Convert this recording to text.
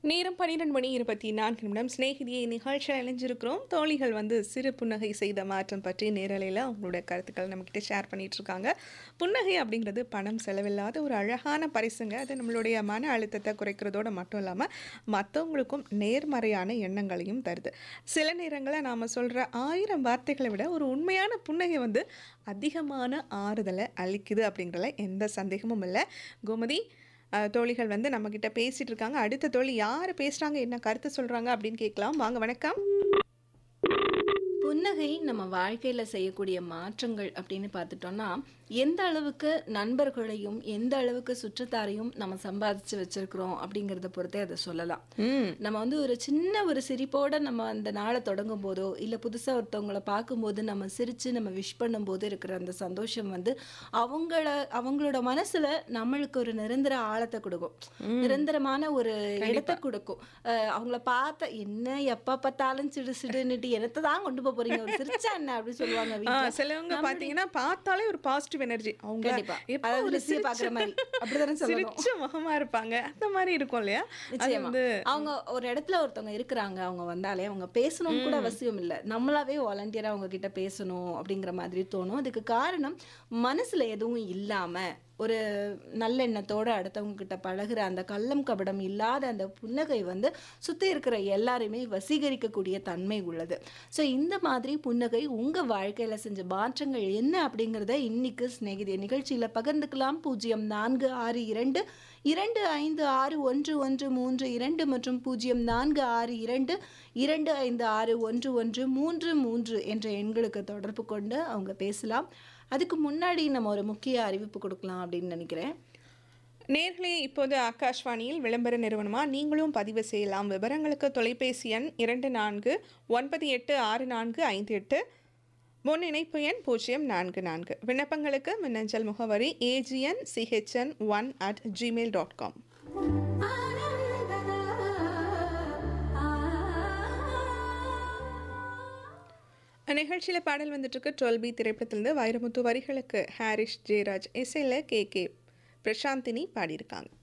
நேரம் பன்னிரெண்டு மணி இருபத்தி நான்கு நிமிடம் சிநேகிதியை நிகழ்ச்சியில் இணைஞ்சிருக்கிறோம் தோழிகள் வந்து சிறு புன்னகை செய்த மாற்றம் பற்றி நேரலையில் அவங்களோட கருத்துக்கள் நம்மக்கிட்ட ஷேர் பண்ணிட்டு இருக்காங்க புன்னகை அப்படிங்கிறது பணம் செலவில்லாத ஒரு அழகான பரிசுங்க அது நம்மளுடைய மன அழுத்தத்தை குறைக்கிறதோட மட்டும் இல்லாமல் மற்றவங்களுக்கும் நேர்மறையான எண்ணங்களையும் தருது சில நேரங்களில் நாம் சொல்கிற ஆயிரம் வார்த்தைகளை விட ஒரு உண்மையான புன்னகை வந்து அதிகமான ஆறுதலை அளிக்குது அப்படிங்கிறதுல எந்த சந்தேகமும் இல்லை கோமதி அஹ், தோழிகள் வந்து நம்மக்கிட்ட பேசிட்டு இருக்காங்க அடுத்த தோழி யார் பேசுகிறாங்க என்ன கருத்து சொல்கிறாங்க அப்படின்னு கேட்கலாம் வாங்க வணக்கம் புன்னகை நம்ம வாழ்க்கையில செய்யக்கூடிய மாற்றங்கள் அப்படின்னு பார்த்துட்டோம்னா எந்த அளவுக்கு நண்பர்களையும் எந்த அளவுக்கு சுற்றத்தாரையும் நம்ம சம்பாதிச்சு வச்சிருக்கிறோம் அப்படிங்கிறத பொறுத்தே அதை சொல்லலாம் ம் நம்ம வந்து ஒரு சின்ன ஒரு சிரிப்போட நம்ம அந்த நாளை தொடங்கும் போதோ இல்ல புதுசா ஒருத்தவங்கள பார்க்கும்போது நம்ம சிரிச்சு நம்ம விஷ் பண்ணும்போது இருக்கிற அந்த சந்தோஷம் வந்து அவங்கள அவங்களோட மனசுல நம்மளுக்கு ஒரு நிரந்தர ஆழத்தை கொடுக்கும் நிரந்தரமான ஒரு இடத்தை கொடுக்கும் அஹ் அவங்கள பார்த்த என்ன எப்ப பார்த்தாலும் சிடு சிடுன்னுட்டு என்னத்தை தான் கொண்டு போக போறீங்க ஒரு சிரிச்சா என்ன அப்படின்னு சொல்லுவாங்க ஆ, வீட்டுல சிலவங்க பார்த்தீங்கன்னா பார்த்தாலே ஒரு பாசிட்டிவ் எனர்ஜி அவங்க கண்டிப்பா எப்ப அதாவது ஒரு ருசியை பாக்குற மாதிரி அப்படிதானே சொல்லணும் சிரிச்ச முகமா இருப்பாங்க அந்த மாதிரி இருக்கும் இல்லையா அது நிச்சயமா வந்து அவங்க ஒரு இடத்துல ஒருத்தவங்க இருக்கிறாங்க அவங்க வந்தாலே அவங்க பேசணும்னு கூட அவசியம் இல்லை நம்மளாவே வாலண்டியரா அவங்க கிட்ட பேசணும் அப்படிங்கிற மாதிரி தோணும் அதுக்கு காரணம் மனசுல எதுவும் இல்லாம ஒரு நல்லெண்ணத்தோட அடுத்தவங்க கிட்ட பழகுற அந்த கள்ளம் கபடம் இல்லாத அந்த புன்னகை வந்து சுத்தி இருக்கிற எல்லாரையுமே வசீகரிக்கக்கூடிய தன்மை உள்ளது ஸோ இந்த மாதிரி புன்னகை உங்க வாழ்க்கையில செஞ்ச மாற்றங்கள் என்ன அப்படிங்கிறத இன்னைக்கு சிநேகிதி நிகழ்ச்சியில பகிர்ந்துக்கலாம் பூஜ்ஜியம் நான்கு ஆறு இரண்டு இரண்டு ஐந்து ஆறு ஒன்று ஒன்று மூன்று இரண்டு மற்றும் பூஜ்ஜியம் நான்கு ஆறு இரண்டு இரண்டு ஐந்து ஆறு ஒன்று ஒன்று மூன்று மூன்று என்ற எண்களுக்கு தொடர்பு கொண்டு அவங்க பேசலாம் அதுக்கு முன்னாடி நம்ம ஒரு முக்கிய அறிவிப்பு கொடுக்கலாம் அப்படின்னு நினைக்கிறேன் நேர்களே இப்போது ஆகாஷ்வாணியில் விளம்பர நிறுவனமா நீங்களும் பதிவு செய்யலாம் விவரங்களுக்கு தொலைபேசி எண் இரண்டு நான்கு ஒன்பது எட்டு ஆறு நான்கு ஐந்து எட்டு முன் இணைப்பு எண் பூஜ்ஜியம் நான்கு நான்கு விண்ணப்பங்களுக்கு மின்னஞ்சல் முகவரி AGN CHN one at Gmail dot com நிகழ்ச்சியில் பாடல் வந்துட்டு இருக்கு டுவெல் பி திரைப்படத்திலிருந்து வைரமுத்து வரிகளுக்கு ஹாரிஷ் ஜெயராஜ் இசையில் கே கே பிரசாந்தினி பாடியிருக்காங்க